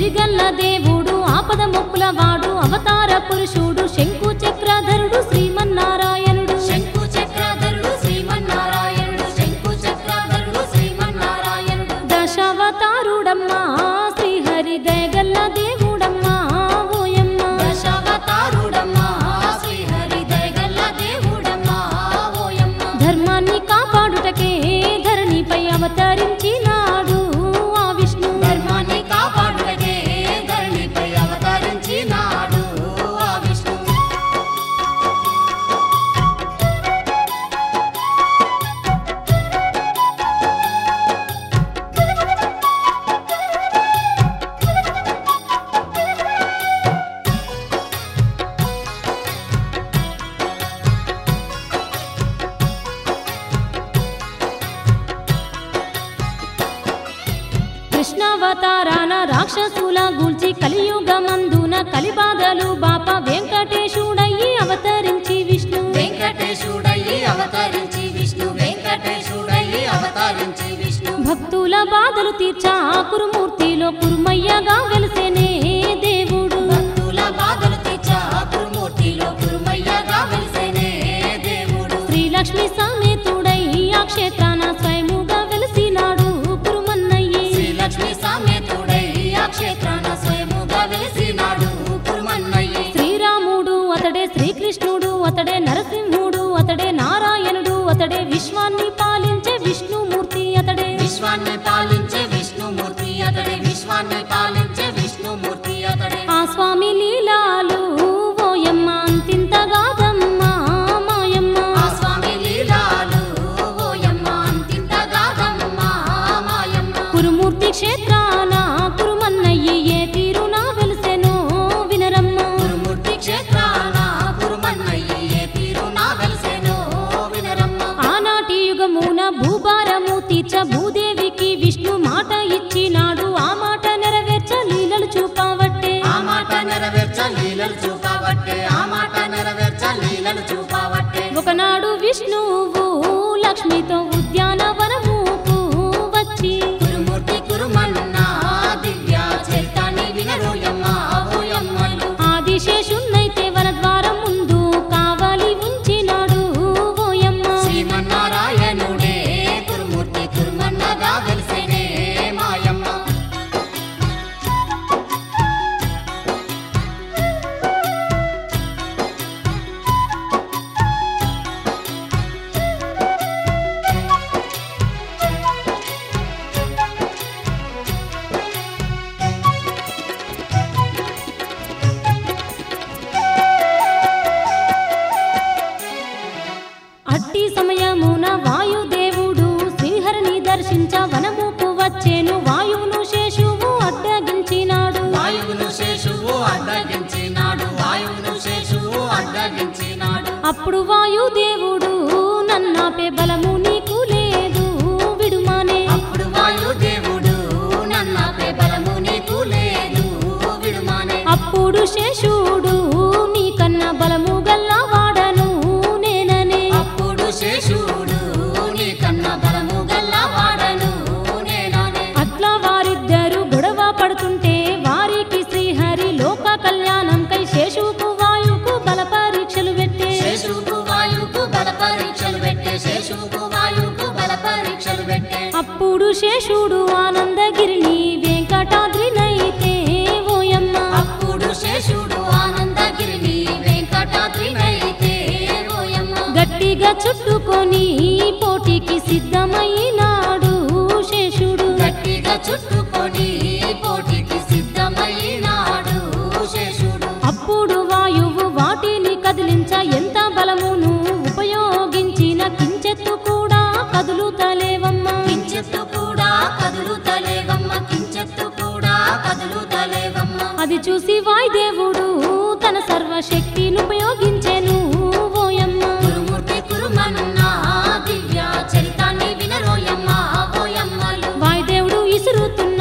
సిరిగల్ల దేవుడు ఆపద మొక్కుల వాడు అవతార పురుషుడు శంకు చక్రధరుడు శ్రీమన్నారాయణుడు శంకు చక్రధరుడు శ్రీమన్నారాయణుడు శంకు చక్రధరుడు శ్రీమన్నారాయణుడు దశావతారుడమ్మా శ్రీహరి దయగల్ల దేవుడమ్మా ఓయమ్మ దశావతారుడమ్మా శ్రీహరి దయగల్ల దేవుడమ్మా ఓయమ్మ ధర్మాన్ని కాపాడుటకే ధరణిపై అవతరించినాడు ఆ విష్ణు ధర్మాన్ని కాపాడుటకే ధరణిపై అవతరించినాడు ఆ విష్ణు కృష్ణావతారాన రాక్షసుల గూల్చి కలియుగమందున కలిబాధలు బాప వెంకటేశుడయ్యి అవతరించి విష్ణు వెంకటేశుడయ్యి అవతరించి విష్ణు వెంకటేశుడయ్యి అవతరించి విష్ణు భక్తుల బాధలు తీర్చా కురుమూర్తిలో కురుమయ్యగా వెలిసేనే దేవుడు భక్తుల బాధలు తీర్చా కురుమూర్తిలో కురుమయ్యగా వెలిసేనే దేవుడు శ్రీలక్ష్మి సమేతుడై ఆ క్షేత్రాన స్వయముగా వెలిసినాడు కురుమన్నయ్యి శ్రీలక్ష్మి సామ్యతుడై ఆ క్షేత్రాన స్వయముగా వెలిసినాడు కురుమన్నయ్యి శ్రీరాముడు అతడే శ్రీకృష్ణుడు అతడే నరసింహుడు అతడే నారాయణుడు అతడే విశ్వాన్ని పాలించే విష్ణుమూర్తి అతడే విశ్వాన్ని పాలించే విష్ణుమూర్తి అతడే విశ్వాన్ని పాలించే విష్ణుమూర్తి అతడే ఆ స్వామి లీలాలు ఓయమ్మ అంతింతగాదమ్మా మాయమ్మ ఆ స్వామి లీలాలు ఓయమ్మ అంతింత గాదమ్మ మాయమ్మ కురుమూర్తి క్షేత్రాన కురుమన్నయ్యి ఏ తీరునా వెలిసెనో వినరమ్మ గురుమూర్తి క్షేత్రాన గురుమన్నయ్య ఏ తీరు నా వెలిసెనో వినరమ్మ ఆనాటి యుగమున భూభారము తీర్చ భూదేవికి విష్ణు మాట ఇచ్చినాడు ఆ మాట నెరవేర్చ లీలలు చూపవట్టే ఆ మాట నెరవేర్చ లీలలు చూపవట్టే ఆ మాట నెరవేర్చ లీలలు చూపవట్టే ఒకనాడు విష్ణువు లక్ష్మితో ఉద్యానవనముకు వచ్చి గురుమూర్తి కురుమన్న దివ్య చైతాన్ని వినరోయమ్మ ఓయమ్మలు ఆదిశేషున్నైతే వనద్వారం ముందు కావాలి ఉంచినాడు ఓయమ్మ శ్రీమన్నారాయణుడే గురుమూర్తి కురుమన్నగా వెలిసేనే మాయమ్మ అట్టి సమయమున వాయుదేవుడు శ్రీహరిని దర్శించ వనముకు వచ్చేను వాయువును శేషువు అడ్డగించినాడు వాయువును శేషువు అడ్డగించినాడు వాయువును శేషువు అడ్డగించినాడు అప్పుడు వాయుదేవుడు నన్నాపే బలము నీకు లేదు విడుమానే అప్పుడు వాయుదేవుడు నన్నపే బలము నీకు లేదు విడుమానే అప్పుడు శేషుడు నీకన్నా బలము గల్లవాడను నేననే అప్పుడు శేషుడు నీకన్నా బలము గల్లవాడను నేననే అట్లా వారిద్దరు గొడవ పడుతుంటే వారికి శ్రీహరి లోక కళ్యాణం కై శేషుకు వాయుకు బల పరీక్షలు పెట్టే శేషుకు వాయుకు బల పరీక్షలు పెట్టే శేషుకు వాయుకు బల పరీక్షలు పెట్టే అప్పుడు శేషుడు ఆనందగిరిని వెంకటాద్రినైతే ఓయమ్మ అప్పుడు శేషుడు ఆనందగిరిని వెంకటాద్రినైతే ఓయమ్మ గట్టిగా చుట్టుకొని పోటీకి సిద్ధమైనాడు శేషుడు గట్టిగా చుట్టుకొని పోటీకి సిద్ధమైనాడు శేషుడు అప్పుడు వాయువు వాటిని కదిలించ ఎంత బలమును ఉపయోగించిన కించెత్తు కూడా కదులుతలేవమ్మ కించెత్తు కూడా కదులుతలేవమ్మ కించెత్తు కూడా కదులుతలేవమ్మ అది చూసి వాయుదేవుడు తన సర్వశక్తిని ఉపయోగించెను ఓయమ్మ గురుమూర్తి కురుమన్న దివ్య చరితాన్ని వినరోయమ్మ ఓయమ్మలు వాయుదేవుడు ఇసురుతున్న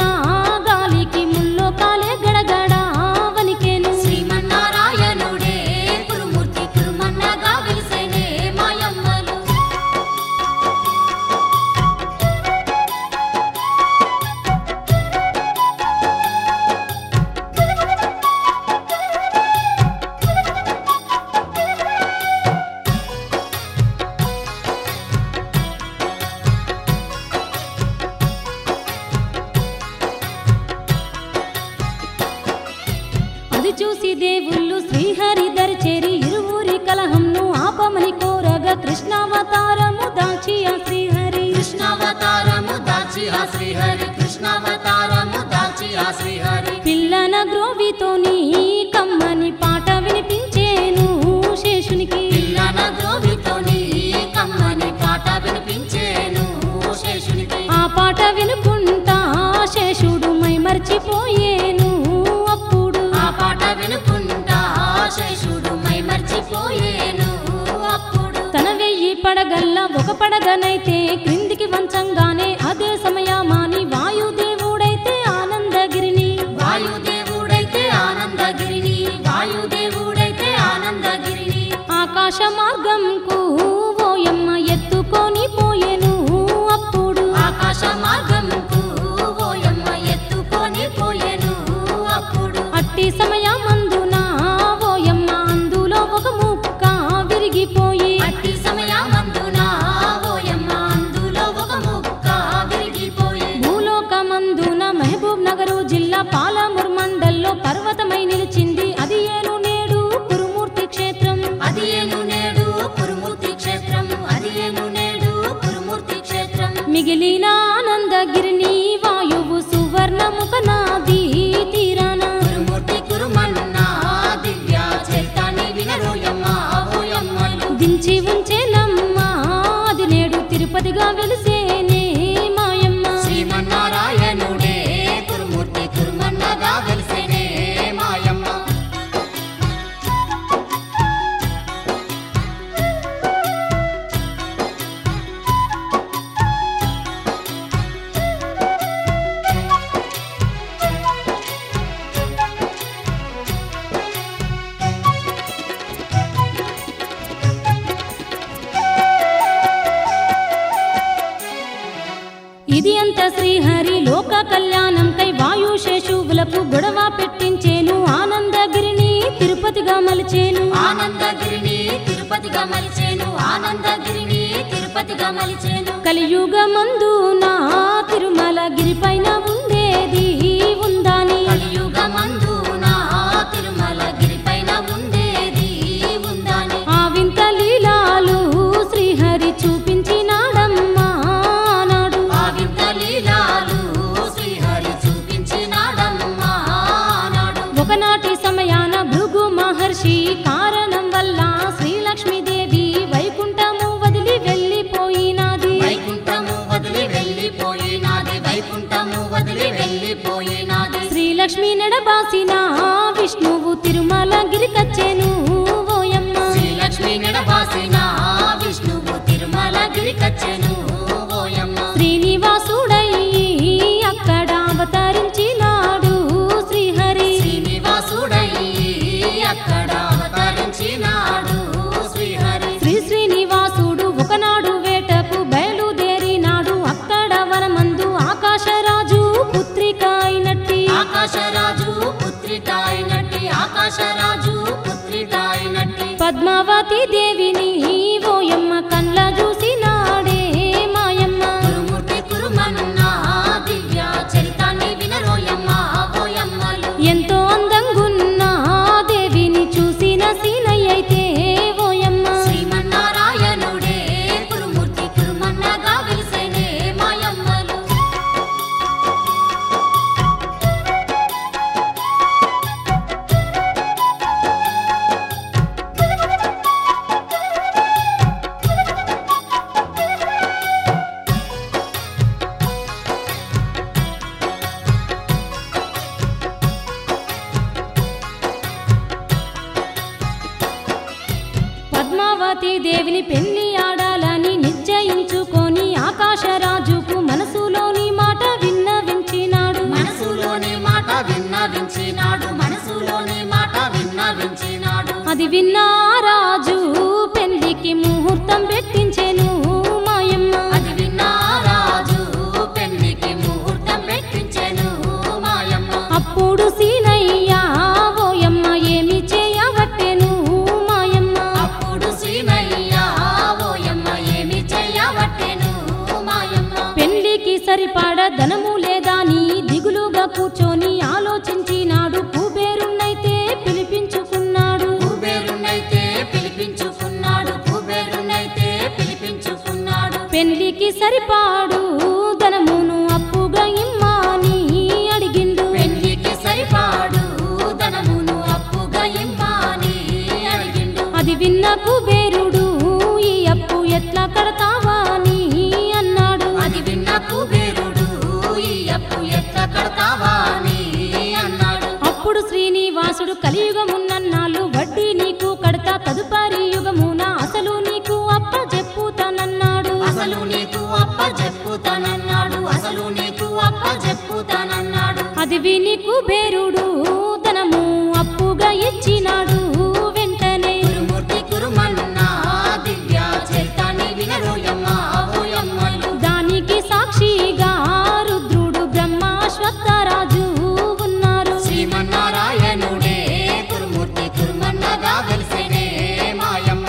దేవుళ్ళు శ్రీహరి దరిచేరి ఇరువురి కలహంను ఆపమని కోరగా కృష్ణావతారము దాచి ఆ శ్రీహరి కృష్ణావతారము దాచి ఆ శ్రీహరి కృష్ణావతారము దాచి ఆ శ్రీహరి పిల్లన గ్రోవితోని కమ్మని పాట వినిపించేను శేషునికి పిల్లన గ్రోవితోని కమ్మని పాట వినిపించేను శేషునికి ఆ పాట వినుకుంటా శేషుడు మై మర్చిపోయేను అప్పుడు ఆ పాట వినుకుంటా శేషుడు మై మర్చిపోయేను అప్పుడు తన వెయ్యి పడగల్ల ఒక పడగనైతే క్రిందికి వంచంగానే అదే సమయమాని వాయుదేవుడైతే ఆనందగిరిని వాయుదేవుడైతే ఆనందగిరిని వాయుదేవుడైతే ఆనందగిరిని ఆకాశ మార్గంకు ఓయమ్మ ఎత్తుకొని పోయెను అప్పుడు ఆకాశ మార్గంకు ఓయమ్మ ఎత్తుకొని పోయెను అప్పుడు అట్టి సమయమందున ఓయమ్మ అందులో ఒక ముక్క విరిగిపోయి అట్టి సమయమందున ఓయమ్మ అందులో ఒక ముక్క విరిగిపోయి భూలోకమందున మహబూబ్ నగరు జిల్లా పాలమూరు మండల్లో పర్వతమై నిలిచింది అది ఏను నేడు కురుమూర్తి క్షేత్రం అది ఏను నేడు కురుమూర్తి క్షేత్రం అది ఏను నేడు కురుమూర్తి క్షేత్రం మిగిలిన ఆనందగిరిని వాయువు సువర్ణముఖ నాది తీరాన కురుమూర్తి కురుమన్న దివ్య చైతాన్ని వినరోయమ్మ ఓయమ్మలు దించి ఉంచేనమ్మ అది నేడు తిరుపతిగా వెలిసేనే మాయమ్మ శ్రీమన్నారాయణుడే కురుమూర్తి కురుమన్నగా వెలిసేనే మాయమ్మ ఇది అంత శ్రీహరి లోక కళ్యాణం కై వాయుశేషువులకు గొడవ పెట్టించేను ఆనందగిరిని తిరుపతిగా మలిచేను ఆనందగిరిని తిరుపతిగా మలిచేను ఆనందగిరిని తిరుపతిగా మలిచేను కలియుగమందు నా తిరుమల గిరిపైన ఉండేది ఉందాని కలియుగమందు నా తిరుమల గిరిపైన ఉండేది ఉందని ఆ వింత లీలాలు శ్రీహరి చూపించినాడమ్మా నాడు ఆ వింత లీలాలు శ్రీహరి చూపించినాడమ్మా నాడు ఒకనాటి సమయాన భృగు మహర్షి కారణం వల్ల శ్రీలక్ష్మీదేవి వైకుంఠము వదిలి వెళ్ళిపోయినది వైకుంఠము వదిలి వెళ్ళిపోయినాది వైకుంఠము వదిలి వెళ్ళిపోయినాది శ్రీలక్ష్మి నడబాసిన విష్ణువు తిరుమల గిరికచ్చెను ఓయమ్మ శ్రీలక్ష్మి నిడబాసిన విష్ణువు తిరుమల గిరికచ్చెను ఓయమ్మ శ్రీనివాసుడయ్యి అక్కడ అవతరించినాడు శ్రీహరి శ్రీనివాసుడయ్యి అక్కడ అవతరించినాడు శ్రీహరి శ్రీ శ్రీనివాసుడు ఒకనాడు వేటకు బయలుదేరినాడు అక్కడ వనమందు ఆకాశరాజు పుత్రిక అయినట్టి ఆకాశరాజు పుత్రిక అయినట్టి ఆకాశరాజు పుత్రిక అయినట్టి పద్మావతి దేవిని ఓయమ్మ కండ్ల చూసినాడే మాయమ్మ కురుమూర్తి కురుమన్న దివ్య చరితాన్ని వినరోయమ్మ ఓయమ్మలు ఎంతో అందంగున్న దేవిని చూసిన సీనయ్యైతే ఓయమ్మ శ్రీమన్నారాయణుడే కురుమూర్తి కురుమన్నగా వెలిసేనే మాయమ్మలు పద్మావతి దేవిని పెళ్లి ఆడాలని నిశ్చయించుకొని ఆకాశరాజుకు మనసులోని మాట విన్నవించినాడు మనసులోని మాట విన్నవించినాడు మనసులోని మాట విన్నవించినాడు అది విన్న ఆ రాజు పెళ్లికి ముహూర్తం పెట్టించెను మాయమ్మ అది విన్న రాజు పెళ్లికి ముహూర్తం పెట్టించెను మాయమ్మ అప్పుడు సీనయ్య ఓయమ్మ ఏమి చేయవట్టెను మాయమ్మ అప్పుడు సీనయ్య ఓయమ్మ ఏమి చెయ్యవట్టెను మాయమ్మ పెళ్లికి సరిపడ ధనము లేదా నీ దిగులుగా కూర్చొని ఆలోచించినాడు కుబేరున్నైతే పిలిపించు శ్రీనివాసుడు కలియుగమున్నన్నాళ్ళు వడ్డీ నీకు కడతా తదుపరి యుగమున అసలు నీకు అప్ప చెప్పుతానన్నాడు అసలు నీకు అప్ప చెప్పుతానన్నాడు అసలు నీకు అప్ప చెప్పుతానన్నాడు అది విని కుబేరుడు ధనము అప్పుగా ఇచ్చినాడు వెంటనే గురుమూర్తి కురుమన్నా దివ్య చైతాన్ని వినరోయమ్మ ఓయమ్మలు దానికి సాక్షిగా రుద్రుడు బ్రహ్మాశ్వత్థరాజు ఉన్నారు శ్రీమన్నారాయణుడే కురుమూర్తి కురుమన్నగా వెలిసేనే మాయమ్మ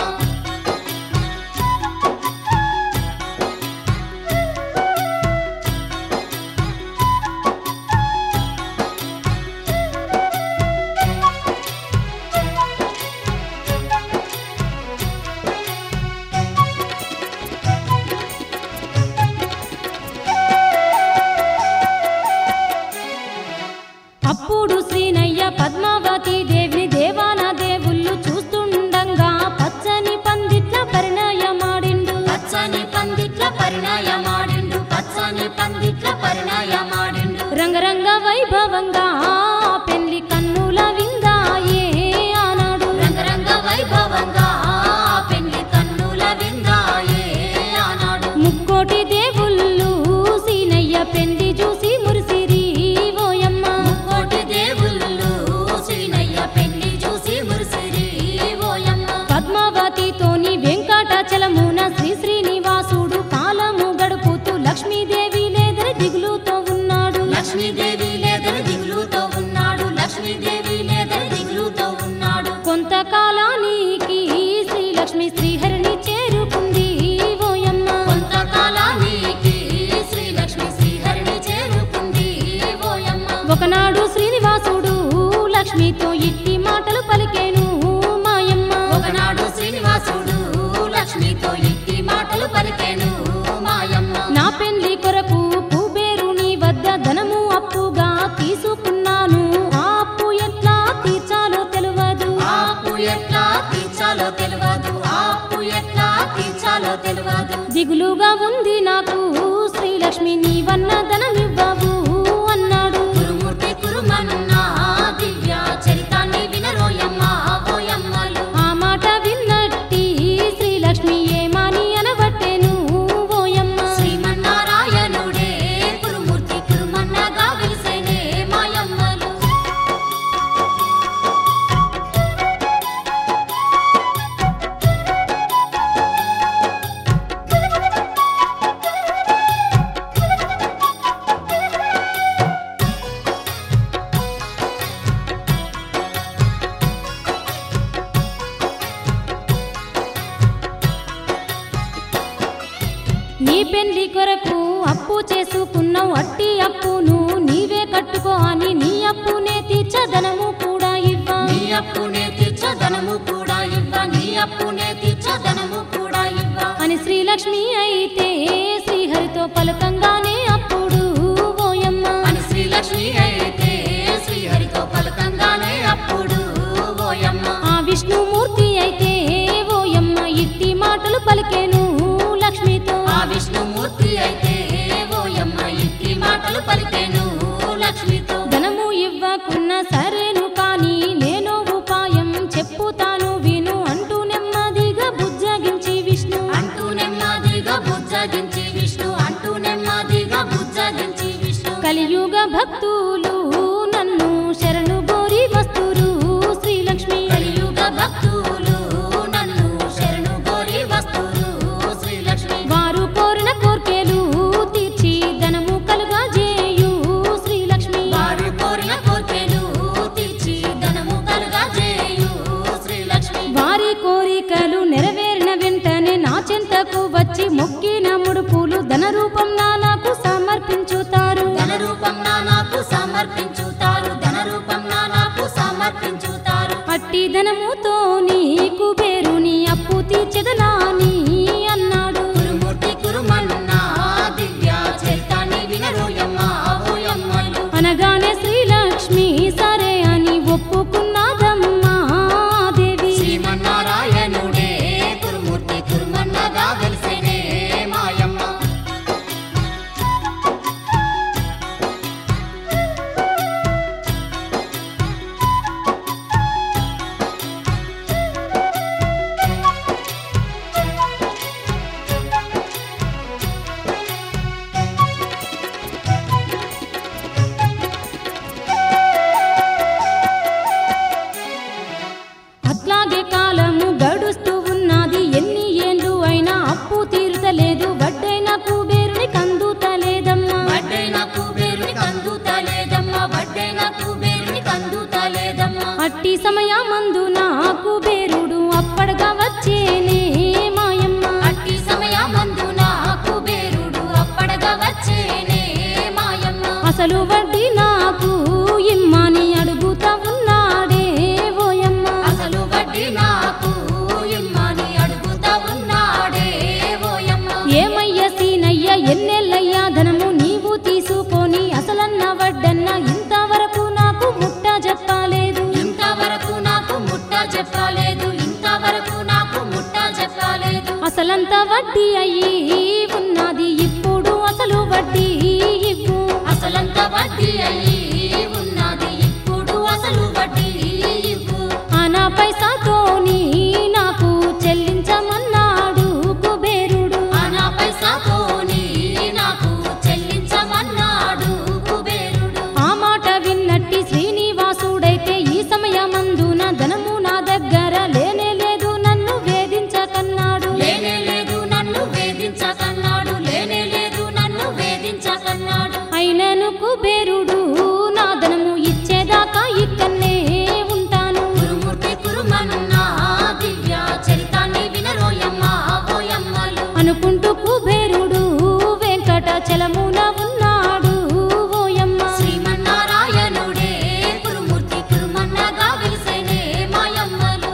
అప్పుడు శ్రీనయ్య పద్మావతి దేవిని దేవాన దేవుళ్ళు చూస్తుండగా పచ్చని పందిట్ల పరిణయమాడిండు పచ్చని పందిట్ల పరిణయమాడిండు పచ్చని పందిట్ల పరిణయమాడిండు రంగరంగ వైభవంగా పెళ్లి కన్నుల విందాయే ఆనాడు రంగరంగ వైభవంగా పెళ్లి కన్నుల విందాయే ఆనాడు ముక్కోటి దేవుళ్ళు సీనయ్య పెళ్లి చూసి మురిసిరి ఓయమ్మ కోటి దేవుళ్ళు శ్రీనయ్య పెళ్లి చూసి మురిసిరి ఓయమ్మ పద్మావతితోని వెంకటాచలమున శ్రీ శ్రీనివాసుడు కాలము గడుపుతూ లక్ష్మీదేవి లేదని దిగులుతో ఉన్నాడు లక్ష్మీదేవి లేదని దిగులుతో ఉన్నాడు లక్ష్మీదేవి లేదని దిగులుతో ఉన్నాడు కొంతకాలానికి శ్రీలక్ష్మి శ్రీహరిని చేరుకుంది ఓయమ్మ కొంతకాలానికి శ్రీలక్ష్మి శ్రీహరిని చేరుకుంది ఓయమ్మ ఒకనాడు శ్రీనివాసుడు లక్ష్మితో ఇట్టి మాటలు పలికేను మాయమ్మ ఒకనాడు శ్రీనివాసుడు లక్ష్మితో ఇట్టి మాటలు పలికేను మాయమ్మ నా పెళ్లి కొరకు కుబేరుని వద్ద ధనము అప్పుగా తీసుకున్నాను ఆ అప్పు ఎట్లా తీర్చాలో తెలియదు ఆపు ఎట్లా తీర్చాలో తెలియదు ఆపు ఎట్లా తీర్చాలో తెలియదు దిగులుగా ఉంది నాకు శ్రీలక్ష్మి నీవన్న ధనమివ్వవు అన్నాడు గురుమూర్తి కురుమన్నా దివ్య చరితాన్ని వినరోయమ్మ ఓయమ్మలు ఆ మాట విన్నట్టి శ్రీలక్ష్మి ఏమాని అనబట్టేను ఓయమ్మ శ్రీమన్నారాయణుడే కురుమూర్తి కురుమన్నగా వెలిసేనే మాయమ్మలు నీ పెళ్లి కొరకు అప్పు చేసుకున్నావు అట్టి అప్పును నీవే కట్టుకో అని నీ అప్పునే తీర్చదనము కూడా ఇవ్వ నీ అప్పునే తీర్చదనము కూడా ఇవ్వ నీ అప్పునే తీర్చదనము కూడా ఇవ్వ అని శ్రీలక్ష్మి అయితే శ్రీహరితో పలకంగానే అప్పుడు ఓయమ్మ అని శ్రీలక్ష్మి అయితే శ్రీహరితో పలకంగానే అప్పుడు ఓయమ్మ ఆ విష్ణుమూర్తి అయితే ఓయమ్మ ఇట్టి మాటలు పలికేను లక్ష్మితో ఆ విష్ణుమూర్తి అయితే ఓయమ్మ ఇట్టి మాటలు పలికేను లక్ష్మితో ధనము ఇవ్వకున్న సరేను కాని నేను ఉపాయం చెప్పుతాను విను అంటూ నెమ్మదిగా బుజ్జగించి విష్ణు అంటూ నెమ్మదిగా బుజ్జగించి విష్ణు అంటూ నెమ్మదిగా బుజ్జగించి విష్ణు కలియుగ భక్తులు నన్ను శరణు గోరి వస్తురు శ్రీలక్ష్మి కలియుగ భక్తులు నన్ను శరణు కోరి వస్తురు శ్రీలక్ష్మి వారు కోరిన కోర్కెలు తీర్చి ధనము కలుగా చేయు శ్రీలక్ష్మి వారు కోరిన కోర్కెలు తీర్చి ధనము కలుగా చేయు శ్రీలక్ష్మి వారి కోరికలు నెరవేరిన వెంటనే నా చెంతకు వచ్చి మొక్కిన ముడుపులు ధన రూపం నా నాకు సమర్పించుతారు ధన రూపం నా నాకు సమర్పించుతారు ధన రూపం నా నాకు సమర్పించుతారు అట్టి ధనముతో నీకు పేరుని అప్పు తీర్చెదనాని అన్నాడు గురుమూర్తి కురుమన్నా దివ్య చైతాన్ని వినరోయమ్మ ఓయమ్మలు అనగానే శ్రీలక్ష్మి సరే అని ఒప్పుకున్నదమ్మా దేవి శ్రీమన్నారాయణుడే కురుమూర్తి కురుమన్నగా వెలిసేనే మాయమ్మ అట్టి సమయమందు నాకు బేరుడు అప్పడగా వచ్చేనే మాయమ్మ అట్టి సమయమందు నాకు బేరుడు అప్పడగా వచ్చేనే మాయమ్మ అసలు వడ్డీ నాకు ఇమ్మని అడుగుతా ఉన్నాడే ఓయమ్మ అసలు వడ్డీ నాకు ఇమ్మని అడుగుతా ఉన్నాడే ఓయమ్మ ఏమయ్య సీనయ్య ఎన్నెల్లయ్యా ధనము నీవు తీసుకొని అసలన్న వడ్డన్న ఇంతవరకు నాకు ముట్ట చెప్పలేదు ఇంతవరకు నాకు ముట్ట చెప్పలేదు ఇంతవరకు నాకు ముట్ట చెప్పలేదు అసలంత వడ్డీ అయ్యి ఉన్నది ఇప్పుడు అసలు వడ్డీ ఇవ్వు అసలంత వడ్డీ అయ్యి ఉన్నది ఇప్పుడు అసలు వడ్డీ ఇవ్వు అనా పైసాతోని నాకు చెల్లించమన్నాడు కుబేరుడు అనా పైసాతోని నాకు చెల్లించమన్నాడు కుబేరుడు ఆ మాట విన్నట్టి శ్రీనివాసుడైతే ఈ సమయమందున ధనము నా దగ్గర లేనే లేదు నన్ను వేధించకన్నాడు లేనే లేదు నన్ను వేధించకన్నాడు లేనే లేదు నన్ను వేధించకన్నాడు అయినను కుబేరుడు నా ధనము ఇచ్చేదాకా ఇక్కన్నే ఉంటాను గురుమూర్తి కురుమన్నా దివ్య చరితాన్ని వినరోయమ్మ ఓయమ్మలు అనుకుంటూ కుబేరుడు వెంకటాచలమున ఉన్నాడు ఓయమ్మ శ్రీమన్నారాయణుడే కురుమూర్తి కురుమన్నగా వెలిసేనే మాయమ్మలు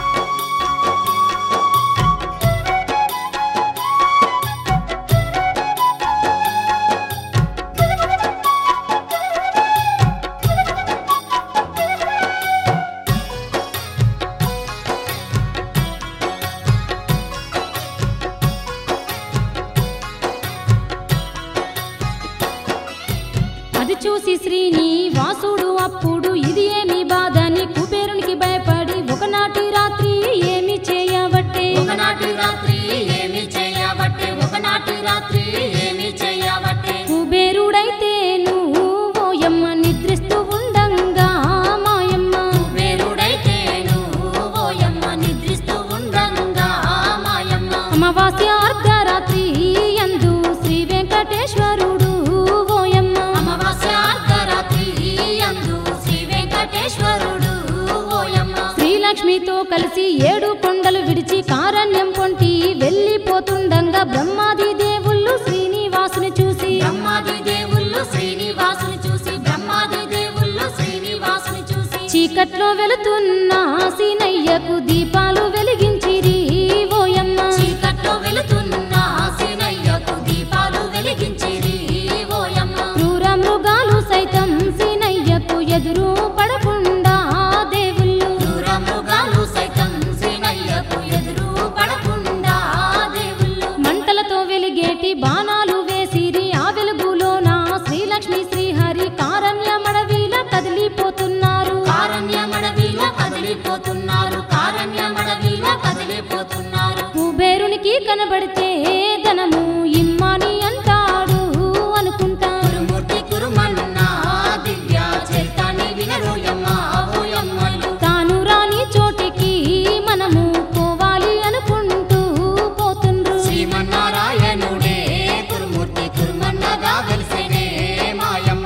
అది చూసి శ్రీనివాసుడు అప్పుడు ఇది ఏమి బాధని కుబేరునికి భయపడి ఒకనాటి రాత్రి ఏమి చేయబట్టే ఒకనాటి రాత్రి ఏమి చేయబట్టే ఒకనాటి రాత్రి ఏమి చేయబట్టే కుబేరుడైతే నువ్వు ఓయమ్మ నిద్రిస్తూ ఉండంగా మాయమ్మ కుబేరుడైతేను ఓయమ్మ నిద్రిస్తూ ఉండంగా మాయమ్మ అమావాస్య అర్ధరాత్రి అందు శ్రీ వెంకటేశ్వరుడు ఓయమ్మ అమావాస్య అర్ధరాత్రి అందు శ్రీ వెంకటేశ్వరుడు ఓయమ్మ శ్రీలక్ష్మితో కలిసి ఏడు కొండలు విడిచి కారణ్యం కొంటి వెళ్ళిపోతుండగా బ్రహ్మాది దేవుళ్ళు శ్రీనివాసుని చూసి బ్రహ్మాది దేవుళ్ళు శ్రీనివాసుని చూసి బ్రహ్మాది దేవుళ్ళు శ్రీనివాసుని చూసి చీకట్లో వెళుతున్న సీనయ్యకు దీపాలు వెలిగించిరి ఓయమ్మ చీకట్లో వెళుతున్న సీనయ్యకు దీపాలు వెలిగించిరి ఓయమ్మ క్రూర మృగాలు సైతం సీనయ్యకు ఎదురు పడకుండా దేవుళ్ళు క్రూర మృగాలు సైతం సీనయ్యకు ఎదురు పడకుండా దేవుళ్ళు మంటలతో వెలిగేటి బాణాలు వేసిరి ఆ వెలుగులోన శ్రీలక్ష్మి శ్రీహరి కారణ్యమడవిలా కదిలిపోతున్నారు కారణ్యమడవిలో కదిలిపోతున్నారు కారణ్యమడవిలో కదిలిపోతున్నారు కుబేరునికి కనబడితే ధనము ఇమ్మని అంటాడు అనుకుంటా గురుమూర్తి కురుమన్నా దివ్య చైతాన్ని వినరోయమ్మ ఓయమ్మలు తాను రాని చోటికి మనము పోవాలి అనుకుంటూ పోతుండ్రు శ్రీమన్నారాయణుడే కురుమూర్తి కురుమన్నగా వెలిసేనే మాయమ్మ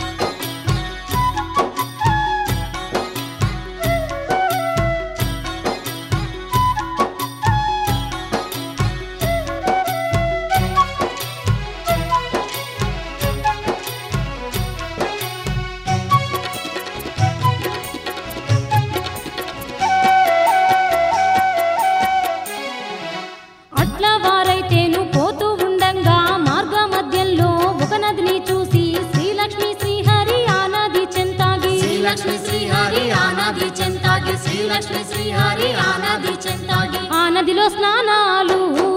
అట్లా వారైతేను పోతూ ఉండంగా మార్గ మధ్యంలో ఒక నదిని చూసి శ్రీలక్ష్మి శ్రీహరి ఆ నది చెంతాగి శ్రీలక్ష్మి శ్రీహరి ఆనాది చెంతాగి శ్రీలక్ష్మి శ్రీహరి ఆనాది చెంతాగి ఆ నదిలో స్నానాలు